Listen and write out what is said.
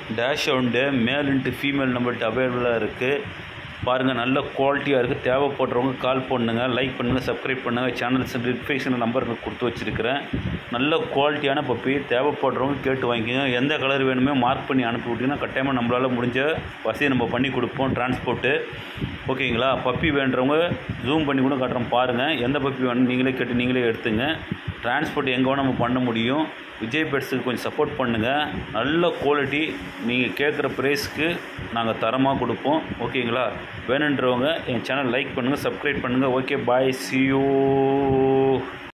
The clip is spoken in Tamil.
டேஷ் உண்டு மேல் இன்ட்டு ஃபீமேல் நம்மள்ட்ட அவைலபிளாக இருக்குது பாருங்கள் நல்ல குவாலிட்டியாக இருக்குது தேவைப்படுறவங்க கால் பண்ணுங்க லைக் பண்ணுங்கள் சப்ஸ்கிரைப் பண்ணுங்கள் சேனல்ஸ் நோட்டிஃபிகேஷன் நம்பர் கொடுத்து வச்சுருக்கிறேன் நல்ல குவாலிட்டியான பப்பி தேவைப்படுறவங்க கேட்டு வாங்கிக்கோங்க எந்த கலர் வேணுமே மார்க் பண்ணி அனுப்பி விட்டிங்கன்னா கட்டாயமாக நம்மளால் முடிஞ்ச வசதியை நம்ம பண்ணி கொடுப்போம் டிரான்ஸ்போர்ட்டு ஓகேங்களா பப்பி வேண்டுறவங்க ஜூம் பண்ணி கூட காட்டுறோம் பாருங்கள் எந்த பப்பி வேணும் நீங்களே கேட்டு நீங்களே எடுத்துங்க டிரான்ஸ்போர்ட் எங்கே வேணும் நம்ம பண்ண முடியும் விஜய் பெட்ஸுக்கு கொஞ்சம் சப்போர்ட் பண்ணுங்கள் நல்ல குவாலிட்டி நீங்கள் கேட்குற ப்ரைஸ்க்கு நாங்கள் தரமாக கொடுப்போம் ஓகேங்களா வேணுன்றவங்க என் சேனல் லைக் பண்ணுங்கள் சப்ஸ்கிரைப் பண்ணுங்கள் ஓகே பாய் சி யூ